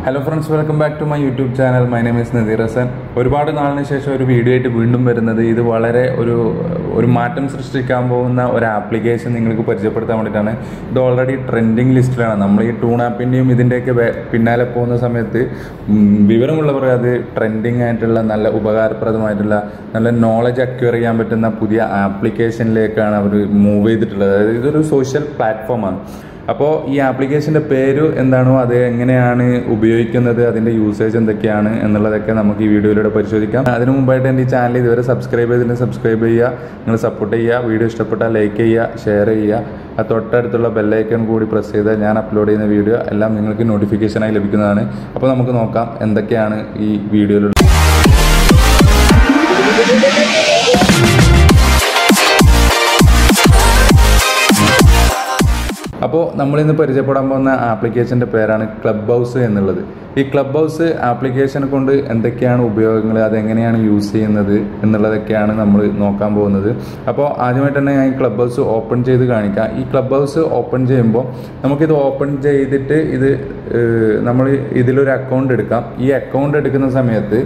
hello friends welcome back to my YouTube channel my name is Nadeer Hasan ഒരുപാട് നാളിന് ശേഷം ഒരു വീഡിയോ ആയിട്ട് വീണ്ടും വരുന്നത് ഇത് വളരെ ഒരു ഒരു മാറ്റം സൃഷ്ടിക്കാൻ പോകുന്ന ഒരു ആപ്ലിക്കേഷൻ നിങ്ങൾക്ക് പരിചയപ്പെടുത്താൻ വേണ്ടിയിട്ടാണ് ഇത് ഓൾറെഡി ട്രെൻഡിങ് ലിസ്റ്റിലാണ് നമ്മൾ ഈ ടൂൺ ആപ്പിൻ്റെയും ഇതിൻ്റെയൊക്കെ വേ- പിന്നാലെ പോകുന്ന സമയത്ത് ഉം, വിവരമുള്ളവർ അത് ട്രെൻഡിങ് ആയിട്ടുള്ള നല്ല ഉപകാരപ്രദമായിട്ടുള്ള നല്ല നോളജ് അക്വയർ ചെയ്യാൻ പറ്റുന്ന പുതിയ ആപ്ലിക്കേഷനിലേക്കാണ് അവർ മൂവ് ചെയ്തിട്ടുള്ളത് അതായത് ഇതൊരു സോഷ്യൽ പ്ലാറ്റ്ഫോമാണ് അപ്പോൾ ഈ ആപ്ലിക്കേഷൻ്റെ പേര് എന്താണോ അത് എങ്ങനെയാണ് ഉപയോഗിക്കുന്നത് അതിൻ്റെ യൂസേജ് എന്തൊക്കെയാണ് എന്നുള്ളതൊക്കെ നമുക്ക് ഈ വീഡിയോയിലൂടെ പരിശോധിക്കാം അതിനു മുമ്പായിട്ട് എൻ്റെ ഈ ചാനൽ ഇതുവരെ സബ്സ്ക്രൈബ് ചെയ്തിട്ടുണ്ടെങ്കിൽ സബ്സ്ക്രൈബ് ചെയ്യുക നിങ്ങൾ സപ്പോർട്ട് ചെയ്യുക വീഡിയോ ഇഷ്ടപ്പെട്ടാൽ ലൈക്ക് ചെയ്യുക ഷെയർ ചെയ്യുക ആ തൊട്ടടുത്തുള്ള ബെല്ലൈക്കൺ കൂടി പ്രസ് ചെയ്താൽ ഞാൻ അപ്ലോഡ് ചെയ്യുന്ന വീഡിയോ എല്ലാം നിങ്ങൾക്ക് നോട്ടിഫിക്കേഷനായി ലഭിക്കുന്നതാണ് അപ്പോൾ നമുക്ക് നോക്കാം എന്തൊക്കെയാണ് ഈ വീഡിയോയിലുള്ള അപ്പോൾ നമ്മളിന്ന് പരിചയപ്പെടാൻ പോകുന്ന ആപ്ലിക്കേഷൻ്റെ പേരാണ് ക്ലബ് ഹൗസ് എന്നുള്ളത് ഈ ക്ലബ് ഹൗസ് ആപ്ലിക്കേഷനെ കൊണ്ട് എന്തൊക്കെയാണ് ഉപയോഗങ്ങൾ അതെങ്ങനെയാണ് യൂസ് ചെയ്യുന്നത് എന്നുള്ളതൊക്കെയാണ് നമ്മൾ നോക്കാൻ പോകുന്നത് അപ്പോൾ ആദ്യമായിട്ട് തന്നെ ഞാൻ ഈ ക്ലബ് ഹൗസ് ഓപ്പൺ ചെയ്ത് കാണിക്കാം ഈ ക്ലബ് ഹൗസ് ഓപ്പൺ ചെയ്യുമ്പോൾ നമുക്കിത് ഓപ്പൺ ചെയ്തിട്ട് ഇത് ഏഹ്, നമ്മൾ ഇതിലൊരു അക്കൗണ്ട് എടുക്കാം ഈ അക്കൗണ്ട് എടുക്കുന്ന സമയത്ത്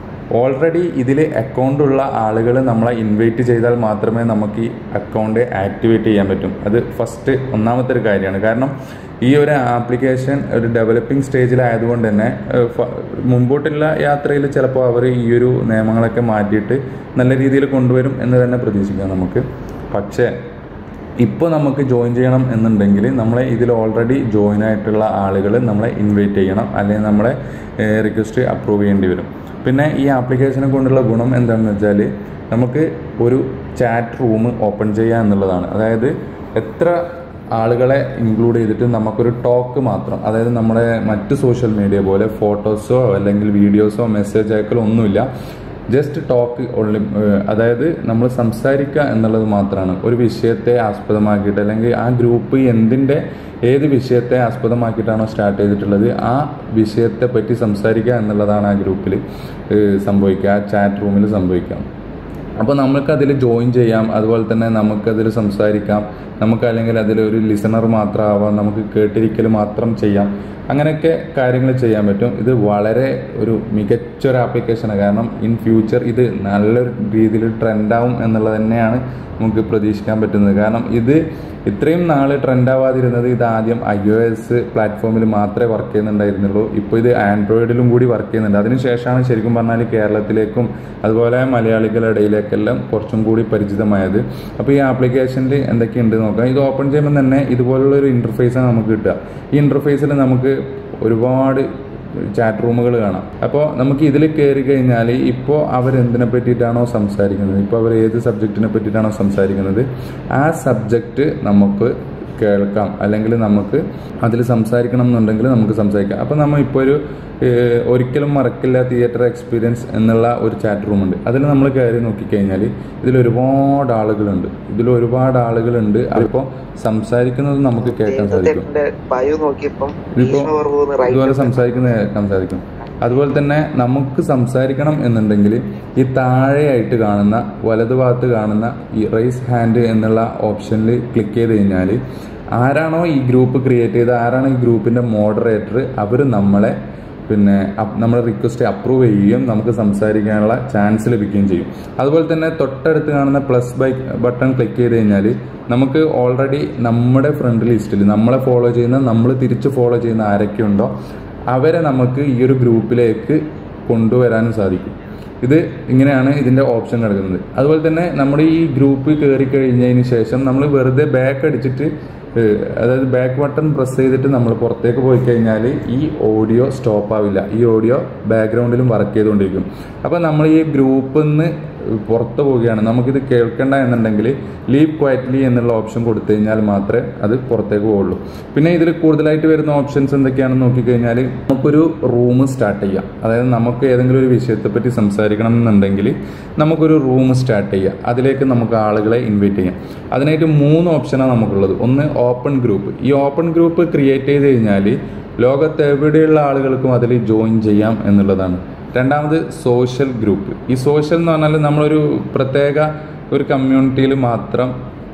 ഓൾറെഡി ഇതിൽ അക്കൗണ്ട് ഉള്ള ആളുകൾ നമ്മളെ ഇൻവൈറ്റ് ചെയ്താൽ മാത്രമേ നമുക്ക് ഈ അക്കൗണ്ട് ആക്ടിവേറ്റ് ചെയ്യാൻ പറ്റും അത് ഫസ്റ്റ് ഒന്നാമത്തെ ഒരു കാര്യമാണ് കാരണം ഈ ഒരു ആപ്ലിക്കേഷൻ ഒരു ഡെവലപ്പിംഗ് സ്റ്റേജിലായതുകൊണ്ട് തന്നെ ഏഹ്, ഫ- മുമ്പോട്ടുള്ള യാത്രയിൽ ചിലപ്പോൾ അവർ ഈ ഒരു നിയമങ്ങളൊക്കെ മാറ്റിയിട്ട് നല്ല രീതിയിൽ കൊണ്ടുവരും എന്ന് തന്നെ പ്രതീക്ഷിക്കാം നമുക്ക് പക്ഷേ ഇപ്പോൾ നമുക്ക് ജോയിൻ ചെയ്യണം എന്നുണ്ടെങ്കിൽ നമ്മളെ ഇതിൽ ഓൾറെഡി ജോയിൻ ആയിട്ടുള്ള ആളുകൾ നമ്മളെ ഇൻവൈറ്റ് ചെയ്യണം അല്ലെങ്കിൽ നമ്മളെ റിക്വസ്റ്റ് അപ്രൂവ് ചെയ്യേണ്ടി വരും പിന്നെ ഈ ആപ്ലിക്കേഷനെ കൊണ്ടുള്ള ഗുണം എന്താണെന്ന് വെച്ചാൽ നമുക്ക് ഒരു ചാറ്റ് റൂം ഓപ്പൺ ചെയ്യുക എന്നുള്ളതാണ് അതായത് എത്ര ആളുകളെ ഇൻക്ലൂഡ് ചെയ്തിട്ട് നമുക്കൊരു ടോക്ക് മാത്രം അതായത് നമ്മുടെ മറ്റ് സോഷ്യൽ മീഡിയ പോലെ ഫോട്ടോസോ അല്ലെങ്കിൽ വീഡിയോസോ മെസ്സേജ് അയക്കലോ ഒന്നുമില്ല ജസ്റ്റ് ടോക്ക് ഓൺലി അതായത് നമ്മൾ സംസാരിക്കുക എന്നുള്ളത് മാത്രമാണ് ഒരു വിഷയത്തെ ആസ്പദമാക്കിയിട്ട് അല്ലെങ്കിൽ ആ ഗ്രൂപ്പ് എന്തിൻ്റെ ഏത് വിഷയത്തെ ആസ്പദമാക്കിയിട്ടാണോ സ്റ്റാർട്ട് ചെയ്തിട്ടുള്ളത് ആ വിഷയത്തെ പറ്റി സംസാരിക്കുക എന്നുള്ളതാണ് ആ ഗ്രൂപ്പിൽ സംഭവിക്കുക ആ ചാറ്റ് റൂമിൽ സംഭവിക്കുക അപ്പോൾ നമുക്ക് അതിൽ ജോയിൻ ചെയ്യാം അതുപോലെ തന്നെ നമുക്കതിൽ സംസാരിക്കാം നമുക്ക് അല്ലെങ്കിൽ അതിൽ ഒരു ലിസണർ മാത്രമാവാം നമുക്ക് കേട്ടിരിക്കൽ മാത്രം ചെയ്യാം അങ്ങനെയൊക്കെ കാര്യങ്ങൾ ചെയ്യാൻ പറ്റും ഇത് വളരെ ഒരു മികച്ചൊരു ആപ്ലിക്കേഷനാണ് കാരണം ഇൻ ഫ്യൂച്ചർ ഇത് നല്ലൊരു രീതിയിൽ ട്രെൻഡാവും എന്നുള്ളത് തന്നെയാണ് നമുക്ക് പ്രതീക്ഷിക്കാൻ പറ്റുന്നത് കാരണം ഇത് ഇത്രയും നാൾ ട്രെൻഡാവാതിരുന്നത് ഇത് ആദ്യം ഐ ഒ എസ് പ്ലാറ്റ്ഫോമിൽ മാത്രമേ വർക്ക് ചെയ്യുന്നുണ്ടായിരുന്നുള്ളൂ ഇപ്പോൾ ഇത് ആൻഡ്രോയിഡിലും കൂടി വർക്ക് ചെയ്യുന്നുണ്ട് അതിനുശേഷമാണ് ശരിക്കും പറഞ്ഞാൽ കേരളത്തിലേക്കും അതുപോലെ മലയാളികളുടെ ഇടയിലേക്കെല്ലാം കുറച്ചും കൂടി പരിചിതമായത് അപ്പോൾ ഈ ആപ്ലിക്കേഷനിൽ എന്തൊക്കെയുണ്ട് നോക്കാം ഇത് ഓപ്പൺ ചെയ്യുമ്പോൾ തന്നെ ഇതുപോലുള്ള ഒരു ഇൻ്റർഫേസാണ് നമുക്ക് കിട്ടുക ഈ ഇൻ്റർഫേസിൽ നമുക്ക് ഒരുപാട് ചാറ്റ് റൂമുകൾ കാണാം അപ്പോൾ നമുക്ക് ഇതിൽ കയറി കഴിഞ്ഞാൽ ഇപ്പോൾ അവർ എന്തിനെ പറ്റിയിട്ടാണോ സംസാരിക്കുന്നത് ഇപ്പോൾ അവർ ഏത് സബ്ജക്റ്റിനെ പറ്റിയിട്ടാണോ സംസാരിക്കുന്നത് ആ സബ്ജക്റ്റ് നമുക്ക് കേൾക്കാം അല്ലെങ്കിൽ നമുക്ക് അതിൽ സംസാരിക്കണം എന്നുണ്ടെങ്കിൽ നമുക്ക് സംസാരിക്കാം അപ്പോൾ നമ്മൾ ഇപ്പോൾ ഒരു ഏഹ്, ഒരിക്കലും മറക്കില്ല തിയേറ്റർ എക്സ്പീരിയൻസ് എന്നുള്ള ഒരു ചാറ്റ് റൂം ഉണ്ട് അതിൽ നമ്മൾ കയറി നോക്കിക്കഴിഞ്ഞാൽ ഇതിൽ ഒരുപാട് ആളുകളുണ്ട് ഇതിൽ ഒരുപാട് ആളുകളുണ്ട് അപ്പോൾ സംസാരിക്കുന്നത് നമുക്ക് കേൾക്കാൻ സാധിക്കും ബയോ നോക്കിയപ്പം ഇതിപ്പോ ഭീഷ്മ പർവ്വം ഇതുപോലെ റൈറ്റ് സംസാരിക്കുന്നത് കേൾക്കാൻ സാധിക്കും അതുപോലെ തന്നെ നമുക്ക് സംസാരിക്കണം എന്നുണ്ടെങ്കിൽ ഈ താഴെയായിട്ട് കാണുന്ന വലതുഭാഗത്ത് കാണുന്ന ഈ റൈസ് ഹാൻഡ് എന്നുള്ള ഓപ്ഷനിൽ ക്ലിക്ക് ചെയ്ത് കഴിഞ്ഞാൽ ആരാണോ ഈ ഗ്രൂപ്പ് ക്രിയേറ്റ് ചെയ്ത ആരാണോ ഈ ഗ്രൂപ്പിന്റെ മോഡറേറ്റർ അവർ നമ്മളെ പിന്നെ അപ്- നമ്മുടെ റിക്വസ്റ്റ് അപ്രൂവ് ചെയ്യുകയും നമുക്ക് സംസാരിക്കാനുള്ള ചാൻസ് ലഭിക്കുകയും ചെയ്യും അതുപോലെ തന്നെ തൊട്ടടുത്ത് കാണുന്ന പ്ലസ് ബൈ ബട്ടൺ ക്ലിക്ക് ചെയ്ത് കഴിഞ്ഞാൽ നമുക്ക് ഓൾറെഡി നമ്മുടെ ഫ്രണ്ട് ലിസ്റ്റിൽ നമ്മളെ ഫോളോ ചെയ്യുന്ന നമ്മൾ തിരിച്ച് ഫോളോ ചെയ്യുന്ന ആരൊക്കെയുണ്ടോ അവരെ നമുക്ക് ഈ ഒരു ഗ്രൂപ്പിലേക്ക് കൊണ്ടുവരാനും സാധിക്കും ഇത് ഇങ്ങനെയാണ് ഇതിന്റെ ഓപ്ഷൻ കിടക്കുന്നത് അതുപോലെ തന്നെ നമ്മുടെ ഈ ഗ്രൂപ്പ് കയറി കഴിഞ്ഞതിന് ശേഷം നമ്മൾ വെറുതെ ബാക്ക് അടിച്ചിട്ട് ഏഹ്, അതായത് ബാക്ക് ബട്ടൺ പ്രസ് ചെയ്തിട്ട് നമ്മൾ പുറത്തേക്ക് പോയി കഴിഞ്ഞാൽ ഈ ഓഡിയോ സ്റ്റോപ്പ് ആവില്ല ഈ ഓഡിയോ ബാക്ക്ഗ്രൗണ്ടിലും വർക്ക് ചെയ്തുകൊണ്ടിരിക്കും അപ്പോൾ നമ്മൾ ഈ ഗ്രൂപ്പിൽ നിന്ന് പുറത്ത് പോവുകയാണ് നമുക്കിത് കേൾക്കണ്ട എന്നുണ്ടെങ്കിൽ ലീവ് ക്വയറ്റ്ലി എന്നുള്ള ഓപ്ഷൻ കൊടുത്തു കഴിഞ്ഞാൽ മാത്രമേ അത് പുറത്തേക്ക് പോവുള്ളൂ പിന്നെ ഇതിൽ കൂടുതലായിട്ട് വരുന്ന ഓപ്ഷൻസ് എന്തൊക്കെയാണെന്ന് നോക്കിക്കഴിഞ്ഞാൽ നമുക്കൊരു റൂം സ്റ്റാർട്ട് ചെയ്യാം അതായത് നമുക്ക് ഏതെങ്കിലും ഒരു വിഷയത്തെ പറ്റി സംസാരിക്കണം എന്നുണ്ടെങ്കിൽ നമുക്കൊരു റൂം സ്റ്റാർട്ട് ചെയ്യാം അതിലേക്ക് നമുക്ക് ആളുകളെ ഇൻവൈറ്റ് ചെയ്യാം അതിനായിട്ട് മൂന്ന് ഓപ്ഷനാണ് നമുക്കുള്ളത് ഒന്ന് ഓപ്പൺ ഗ്രൂപ്പ് ഈ ഓപ്പൺ ഗ്രൂപ്പ് ക്രിയേറ്റ് ചെയ്ത് കഴിഞ്ഞാൽ ലോകത്ത് എവിടെയുള്ള ആളുകൾക്കും അതിൽ ജോയിൻ ചെയ്യാം എന്നുള്ളതാണ് രണ്ടാമത് സോഷ്യൽ ഗ്രൂപ്പ് ഈ സോഷ്യൽ എന്ന് പറഞ്ഞാൽ നമ്മളൊരു പ്രത്യേക ഒരു കമ്മ്യൂണിറ്റിയിൽ മാത്രം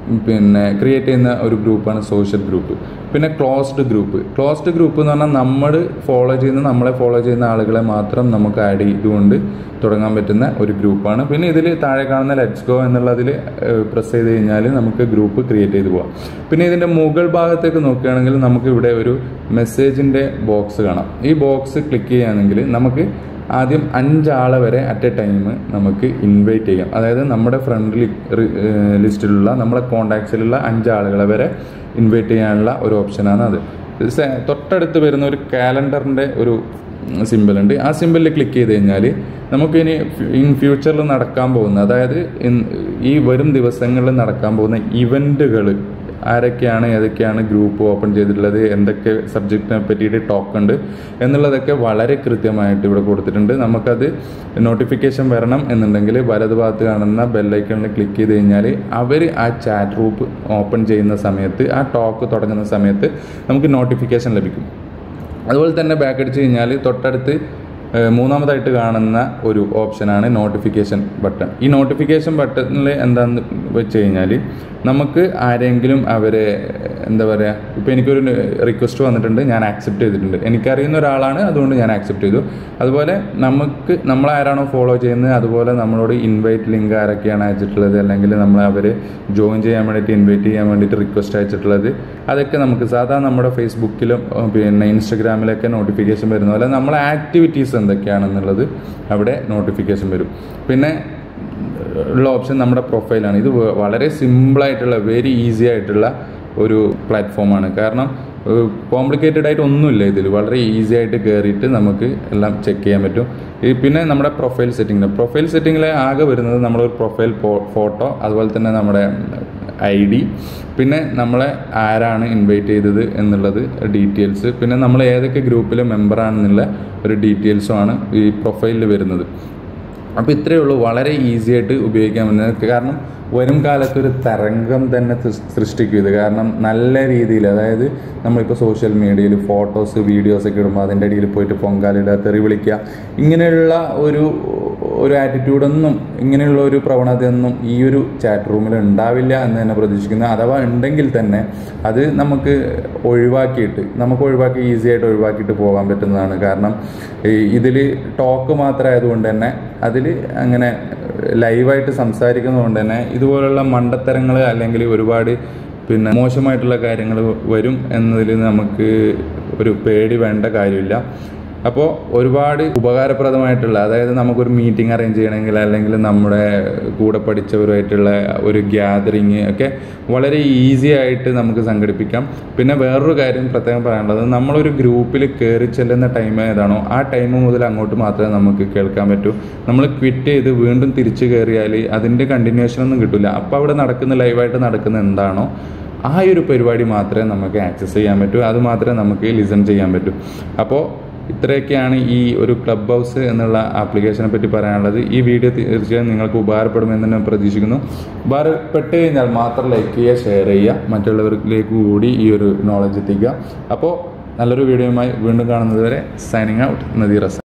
പിന്നെ ക്രിയേറ്റ് ചെയ്യുന്ന ഒരു ഗ്രൂപ്പാണ് സോഷ്യൽ ഗ്രൂപ്പ് പിന്നെ ക്ലോസ്ഡ് ഗ്രൂപ്പ് ക്ലോസ്ഡ് ഗ്രൂപ്പ് എന്ന് പറഞ്ഞാൽ നമ്മൾ ഫോളോ ചെയ്യുന്ന നമ്മളെ ഫോളോ ചെയ്യുന്ന ആളുകളെ മാത്രം നമുക്ക് ആഡ് ചെയ്തുകൊണ്ട് തുടങ്ങാൻ പറ്റുന്ന ഒരു ഗ്രൂപ്പാണ് പിന്നെ ഇതിൽ താഴെ കാണുന്ന ലെറ്റ്സ് ഗോ എന്നുള്ളതിൽ പ്രസ് ചെയ്ത് കഴിഞ്ഞാൽ നമുക്ക് ഗ്രൂപ്പ് ക്രിയേറ്റ് ചെയ്ത് പോകാം പിന്നെ ഇതിൻ്റെ മുകൾ ഭാഗത്തേക്ക് നോക്കുകയാണെങ്കിൽ നമുക്ക് ഇവിടെ ഒരു മെസ്സേജിൻ്റെ ബോക്സ് കാണാം ഈ ബോക്സ് ക്ലിക്ക് ചെയ്യുകയാണെങ്കിൽ നമുക്ക് ആദ്യം അഞ്ചാളെ വരെ അറ്റ് എ ടൈം നമുക്ക് ഇൻവൈറ്റ് ചെയ്യാം അതായത് നമ്മുടെ ഫ്രണ്ട് ലിസ്റ്റിലുള്ള നമ്മുടെ കോണ്ടാക്ട്സിലുള്ള അഞ്ചാളുകളെ വരെ ഇൻവൈറ്റ് ചെയ്യാനുള്ള ഒരു ഓപ്ഷനാണ് അത് സെ- തൊട്ടടുത്ത് വരുന്ന ഒരു കാലണ്ടറിൻ്റെ ഒരു സിമ്പിൾ ഉണ്ട് ആ സിമ്പിളിൽ ക്ലിക്ക് ചെയ്ത് കഴിഞ്ഞാൽ നമുക്കിനി ഇൻ ഫ്യൂച്ചറിൽ നടക്കാൻ പോകുന്ന അതായത് ഇൻ- ഈ വരും ദിവസങ്ങളിൽ നടക്കാൻ പോകുന്ന ഇവൻറ്റുകൾ ആരൊക്കെയാണ് ഏതൊക്കെയാണ് ഗ്രൂപ്പ് ഓപ്പൺ ചെയ്തിട്ടുള്ളത് എന്തൊക്കെ സബ്ജക്റ്റിനെ പറ്റിയിട്ട് ടോക്ക് ഉണ്ട് എന്നുള്ളതൊക്കെ വളരെ കൃത്യമായിട്ട് ഇവിടെ കൊടുത്തിട്ടുണ്ട് നമുക്കത് നോട്ടിഫിക്കേഷൻ വരണം എന്നുണ്ടെങ്കിൽ വലതുഭാഗത്ത് കാണുന്ന ബെല്ലൈക്കണിൽ ക്ലിക്ക് ചെയ്ത് കഴിഞ്ഞാൽ അവർ ആ ചാറ്റ് ഗ്രൂപ്പ് ഓപ്പൺ ചെയ്യുന്ന സമയത്ത് ആ ടോക്ക് തുടങ്ങുന്ന സമയത്ത് നമുക്ക് നോട്ടിഫിക്കേഷൻ ലഭിക്കും അതുപോലെ തന്നെ ബാക്ക് അടിച്ച് കഴിഞ്ഞാൽ തൊട്ടടുത്ത് ഏഹ്, മൂന്നാമതായിട്ട് കാണുന്ന ഒരു ഓപ്ഷനാണ് നോട്ടിഫിക്കേഷൻ ബട്ടൺ ഈ നോട്ടിഫിക്കേഷൻ ബട്ടണിൽ എന്താന്ന് വെച്ച് കഴിഞ്ഞാൽ നമുക്ക് ആരെങ്കിലും അവരെ എന്താ പറയുക ഇപ്പോൾ എനിക്കൊരു റിക്വസ്റ്റ് വന്നിട്ടുണ്ട് ഞാൻ ആക്സെപ്റ്റ് ചെയ്തിട്ടുണ്ട് എനിക്കറിയുന്ന ഒരാളാണ് അതുകൊണ്ട് ഞാൻ ആക്സെപ്റ്റ് ചെയ്തു അതുപോലെ നമുക്ക് നമ്മളാരാണോ ഫോളോ ചെയ്യുന്നത് അതുപോലെ നമ്മളോട് ഇൻവൈറ്റ് ലിങ്ക് ആരൊക്കെയാണ് അയച്ചിട്ടുള്ളത് അല്ലെങ്കിൽ നമ്മൾ അവരെ ജോയിൻ ചെയ്യാൻ വേണ്ടിയിട്ട് ഇൻവൈറ്റ് ചെയ്യാൻ വേണ്ടിയിട്ട് റിക്വസ്റ്റ് അയച്ചിട്ടുള്ളത് അതൊക്കെ നമുക്ക് സാധാരണ നമ്മുടെ ഫേസ്ബുക്കിലും ഏഹ്, പിന്നെ ഇൻസ്റ്റഗ്രാമിലൊക്കെ നോട്ടിഫിക്കേഷൻ വരുന്ന പോലെ നമ്മളെ ആക്ടിവിറ്റീസ് എന്തൊക്കെയാണെന്നുള്ളത് അവിടെ നോട്ടിഫിക്കേഷൻ വരും പിന്നെ ഉള്ള ഓപ്ഷൻ നമ്മുടെ പ്രൊഫൈലാണ് ഇത് വ- വളരെ സിമ്പിളായിട്ടുള്ള വെരി ഈസി ആയിട്ടുള്ള ഒരു പ്ലാറ്റ്ഫോമാണ് കാരണം കോംപ്ലിക്കേറ്റഡ് ആയിട്ട് ഒന്നുമില്ല ഇതിൽ വളരെ ഈസി ആയിട്ട് കയറിയിട്ട് നമുക്ക് എല്ലാം ചെക്ക് ചെയ്യാൻ പറ്റും ഈ പിന്നെ നമ്മുടെ പ്രൊഫൈൽ സെറ്റിംഗ് പ്രൊഫൈൽ സെറ്റിങ്ങിൽ ആകെ വരുന്നത് നമ്മുടെ ഒരു പ്രൊഫൈൽ ഫോട്ടോ അതുപോലെ തന്നെ നമ്മുടെ ഐ ഡി പിന്നെ നമ്മളെ ആരാണ് ഇൻവൈറ്റ് ചെയ്തത് എന്നുള്ളത് ഡീറ്റെയിൽസ് പിന്നെ നമ്മൾ ഏതൊക്കെ ഗ്രൂപ്പിലെ മെമ്പറാണെന്നുള്ള ഒരു ഡീറ്റെയിൽസുമാണ് ഈ പ്രൊഫൈലിൽ വരുന്നത് അപ്പോൾ ഇത്രയേ ഉള്ളൂ വളരെ ഈസി ആയിട്ട് ഉപയോഗിക്കാൻ പറ്റുന്നത് കാരണം വരും കാലത്ത് ഒരു തരംഗം തന്നെ സൃ- സൃഷ്ടിക്കും ഇത് കാരണം നല്ല രീതിയിൽ അതായത് നമ്മളിപ്പോൾ സോഷ്യൽ മീഡിയയിൽ ഫോട്ടോസ് വീഡിയോസ് ഒക്കെ ഇടുമ്പോൾ അതിൻ്റെ ഇടയിൽ പോയിട്ട് പൊങ്കാലിടുക തെറി വിളിക്കുക ഇങ്ങനെയുള്ള ഒരു ഒരു ആറ്റിറ്റ്യൂഡൊന്നും ഇങ്ങനെയുള്ള ഒരു പ്രവണതയൊന്നും ഈ ഒരു ചാറ്റ് റൂമിൽ ഉണ്ടാവില്ല എന്ന് തന്നെ പ്രതീക്ഷിക്കുന്നു അഥവാ ഉണ്ടെങ്കിൽ തന്നെ അത് നമുക്ക് ഒഴിവാക്കിയിട്ട് നമുക്ക് ഒഴിവാക്കി ഈസി ആയിട്ട് ഒഴിവാക്കിയിട്ട് പോകാൻ പറ്റുന്നതാണ് കാരണം ഇതിൽ ടോക്ക് മാത്രമായതുകൊണ്ട് തന്നെ അതിൽ അങ്ങനെ ലൈവായിട്ട് സംസാരിക്കുന്നതുകൊണ്ട് തന്നെ ഇതുപോലുള്ള മണ്ടത്തരങ്ങൾ അല്ലെങ്കിൽ ഒരുപാട് പിന്നെ മോശമായിട്ടുള്ള കാര്യങ്ങൾ വരും എന്നതിൽ നമുക്ക് ഒരു പേടി വേണ്ട കാര്യമില്ല അപ്പോൾ ഒരുപാട് ഉപകാരപ്രദമായിട്ടുള്ള അതായത് നമുക്കൊരു മീറ്റിംഗ് അറേഞ്ച് ചെയ്യണമെങ്കിൽ അല്ലെങ്കിൽ നമ്മുടെ കൂടെ പഠിച്ചവരുമായിട്ടുള്ള ഒരു ഗ്യാതറിങ് ഒക്കെ വളരെ ഈസി ആയിട്ട് നമുക്ക് സംഘടിപ്പിക്കാം പിന്നെ വേറൊരു കാര്യം പ്രത്യേകം പറയാനുള്ളത് നമ്മളൊരു ഗ്രൂപ്പിൽ കയറി ചെല്ലുന്ന ടൈം ഏതാണോ ആ ടൈം മുതൽ അങ്ങോട്ട് മാത്രമേ നമുക്ക് കേൾക്കാൻ പറ്റൂ നമ്മൾ ക്വിറ്റ് ചെയ്ത് വീണ്ടും തിരിച്ചു കയറിയാൽ അതിൻ്റെ കണ്ടിന്യൂഷൻ ഒന്നും കിട്ടില്ല അപ്പോൾ അവിടെ നടക്കുന്ന ലൈവായിട്ട് നടക്കുന്ന എന്താണോ ആ ഒരു പരിപാടി മാത്രമേ നമുക്ക് ആക്സസ് ചെയ്യാൻ പറ്റൂ അത് മാത്രമേ നമുക്ക് ലിസൺ ചെയ്യാൻ പറ്റൂ അപ്പോൾ ഇത്രയൊക്കെയാണ് ഈ ഒരു ക്ലബ് ഹൗസ് എന്നുള്ള ആപ്ലിക്കേഷനെ പറ്റി പറയാനുള്ളത് ഈ വീഡിയോ തീർച്ചയായും നിങ്ങൾക്ക് ഉപകാരപ്പെടുമെന്ന് ഞാൻ പ്രതീക്ഷിക്കുന്നു ഉപകാരപ്പെട്ട് കഴിഞ്ഞാൽ മാത്രം ലൈക്ക് ചെയ്യുക ഷെയർ ചെയ്യുക മറ്റുള്ളവരിലേക്ക് കൂടി ഈ ഒരു നോളജ് എത്തിക്കുക അപ്പോൾ നല്ലൊരു വീഡിയോയുമായി വീണ്ടും കാണുന്നത് വരെ സൈനിങ് ഔട്ട് നദീർ ഹസൻ